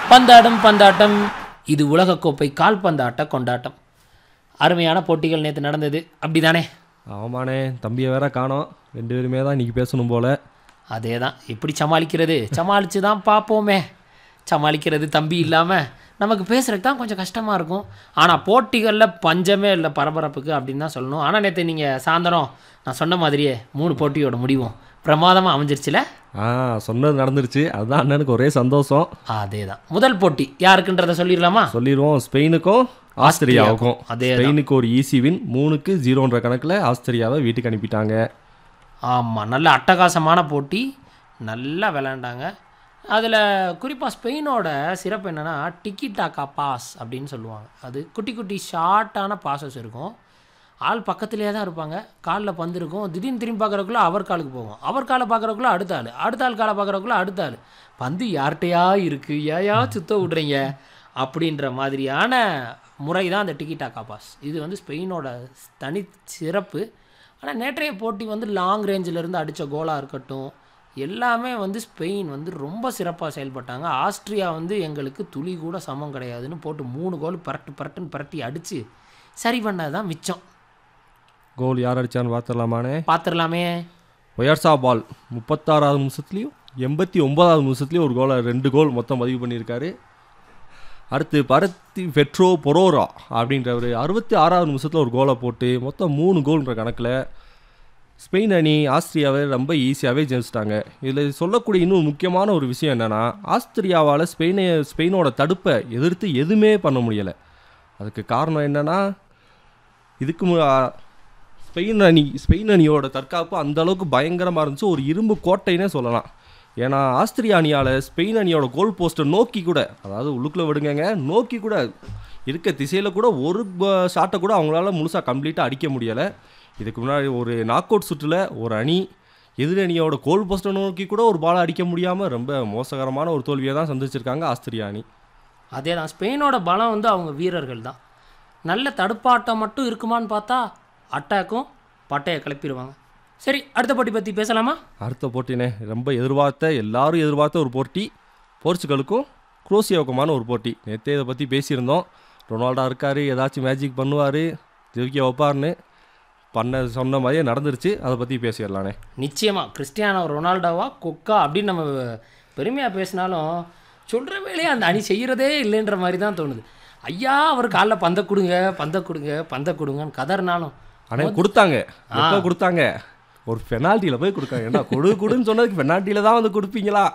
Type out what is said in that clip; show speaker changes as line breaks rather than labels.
பந்தாடும் பந்தாட்டம் இது உலகக்கோப்பை கால்பந்தாட்ட கொண்டாட்டம் அருமையான போட்டிகள் நேற்று நடந்தது அப்படிதானே
ஆமாண்ணே தம்பியை வேற காணோம் ரெண்டு பேருமே தான் இன்னைக்கு பேசணும் போல
அதே தான் எப்படி சமாளிக்கிறது சமாளித்து தான் பார்ப்போமே சமாளிக்கிறது தம்பி இல்லாமல் நமக்கு பேசுகிறது தான் கொஞ்சம் கஷ்டமாக இருக்கும் ஆனால் போட்டிகளில் பஞ்சமே இல்லை பரபரப்புக்கு அப்படின்னு தான் சொல்லணும் ஆனால் நேற்று நீங்கள் சாயந்தரம் நான் சொன்ன மாதிரியே மூணு போட்டியோட முடிவும் பிரமாதமாக அமைஞ்சிருச்சுல
ஆ சொன்னது நடந்துருச்சு அதுதான் அண்ணனுக்கு ஒரே சந்தோஷம்
அதே தான் முதல் போட்டி யாருக்குன்றதை சொல்லிடலாமா
சொல்லிடுவோம் ஸ்பெயினுக்கும் ஆஸ்திரியாவுக்கும்
அதே
ஸ்பெயினுக்கு ஒரு ஈஸி வின் மூணுக்கு ஜீரோன்ற கணக்கில் ஆஸ்திரியாவை வீட்டுக்கு அனுப்பிட்டாங்க
ஆமாம் நல்ல அட்டகாசமான போட்டி நல்லா விளையாண்டாங்க அதில் குறிப்பாக ஸ்பெயினோட சிறப்பு என்னென்னா டிக்கி டாக்கா பாஸ் அப்படின்னு சொல்லுவாங்க அது குட்டி குட்டி ஷார்ட்டான பாசஸ் இருக்கும் ஆள் பக்கத்துலேயே தான் இருப்பாங்க காலில் பந்து இருக்கும் திடீர்னு திரும்பி பார்க்குறக்குள்ள அவர் காலுக்கு போகும் அவர் காலை பார்க்குறக்குள்ள அடுத்த ஆள் அடுத்த ஆள் காலை பார்க்குறக்குள்ள அடுத்த ஆள் பந்து யார்கிட்டயா இருக்குது ஏயா சுத்த விட்றீங்க அப்படின்ற மாதிரியான முறை தான் அந்த டிக்கி டாக்கா பாஸ் இது வந்து ஸ்பெயினோட தனி சிறப்பு ஆனால் நேற்றைய போட்டி வந்து லாங் ரேஞ்சிலேருந்து அடித்த கோலாக இருக்கட்டும் எல்லாமே வந்து ஸ்பெயின் வந்து ரொம்ப சிறப்பாக செயல்பட்டாங்க ஆஸ்திரியா வந்து எங்களுக்கு துளி கூட சமம் கிடையாதுன்னு போட்டு மூணு கோல் பரட்டு பரட்டுன்னு பரட்டி அடித்து சரி பண்ணது தான் மிச்சம்
கோல் யார் அடிச்சான்னு பார்த்துடலாமாண்ணே
பார்த்துடலாமே
ஒயர்சா பால் முப்பத்தாறாவது நிமிஷத்துலையும் எண்பத்தி ஒன்பதாவது நிமிஷத்துலையும் ஒரு கோலை ரெண்டு கோல் மொத்தம் பதிவு பண்ணியிருக்காரு அடுத்து பரத்தி பெட்ரோ பொரோரா அப்படின்றவர் அறுபத்தி ஆறாவது நிமிஷத்தில் ஒரு கோலை போட்டு மொத்தம் மூணு கோல்ன்ற கணக்கில் ஸ்பெயின் அணி ஆஸ்திரியாவை ரொம்ப ஈஸியாகவே ஜெயிச்சிட்டாங்க இதில் சொல்லக்கூடிய இன்னும் முக்கியமான ஒரு விஷயம் என்னென்னா ஆஸ்திரியாவால் ஸ்பெயினை ஸ்பெயினோட தடுப்பை எதிர்த்து எதுவுமே பண்ண முடியலை அதுக்கு காரணம் என்னென்னா இதுக்கு மு- ஆ, ஸ்பெயின் அணி ஸ்பெயின் அணியோட தற்காப்பு அந்த அளவுக்கு பயங்கரமாக இருந்துச்சு ஒரு இரும்பு கோட்டைன்னே சொல்லலாம் ஏன்னா ஆஸ்திரியா அணியால் ஸ்பெயின் அணியோட கோல் போஸ்ட்டை நோக்கி கூட அதாவது உள்ளுக்குள்ளே விடுங்கங்க நோக்கி கூட இருக்க திசையில் கூட ஒரு ஷாட்டை கூட அவங்களால முழுசாக கம்ப்ளீட்டாக அடிக்க முடியலை இதுக்கு முன்னாடி ஒரு நாக் அவுட் சுற்றில் ஒரு அணி எதிர் அணியோட கோல் போஸ்ட்டை நோக்கி கூட ஒரு பாலை அடிக்க முடியாமல் ரொம்ப மோசகரமான ஒரு தோல்வியை தான் சந்திச்சிருக்காங்க ஆஸ்திரியா அணி
அதே தான் ஸ்பெயினோட பலம் வந்து அவங்க வீரர்கள் தான் நல்ல தடுப்பாட்டம் மட்டும் இருக்குமான்னு பார்த்தா அட்டாக்கும் பட்டையை கிளப்பிடுவாங்க சரி அடுத்த போட்டி பற்றி பேசலாமா
அடுத்த போட்டினே ரொம்ப எதிர்பார்த்த எல்லாரும் எதிர்பார்த்த ஒரு போட்டி போர்ச்சுகலுக்கும் குரோசியாவுக்குமான ஒரு போட்டி நேற்றே இதை பற்றி பேசியிருந்தோம் ரொனால்டோ இருக்கார் ஏதாச்சும் மேஜிக் பண்ணுவார் ஜெயிக்க வைப்பார்னு பண்ண சொன்ன மாதிரியே நடந்துருச்சு அதை பற்றி பேசிடலானே
நிச்சயமாக கிறிஸ்டியானோ ரொனால்டோவா கொக்கா அப்படின்னு நம்ம பெருமையாக பேசினாலும் சொல்கிற வேலையை அந்த அணி செய்கிறதே இல்லைன்ற மாதிரி தான் தோணுது ஐயா அவர் காலைல பந்தை கொடுங்க பந்தை கொடுங்க பந்தை கொடுங்கன்னு கதறினாலும்
ஆனால் கொடுத்தாங்க எப்போ கொடுத்தாங்க ஒரு பெனால்ட்டியில் போய் கொடுக்காங்க ஏன்னா கொடு கொடுன்னு சொன்னதுக்கு பெனால்ட்டியில் தான் வந்து கொடுப்பீங்களா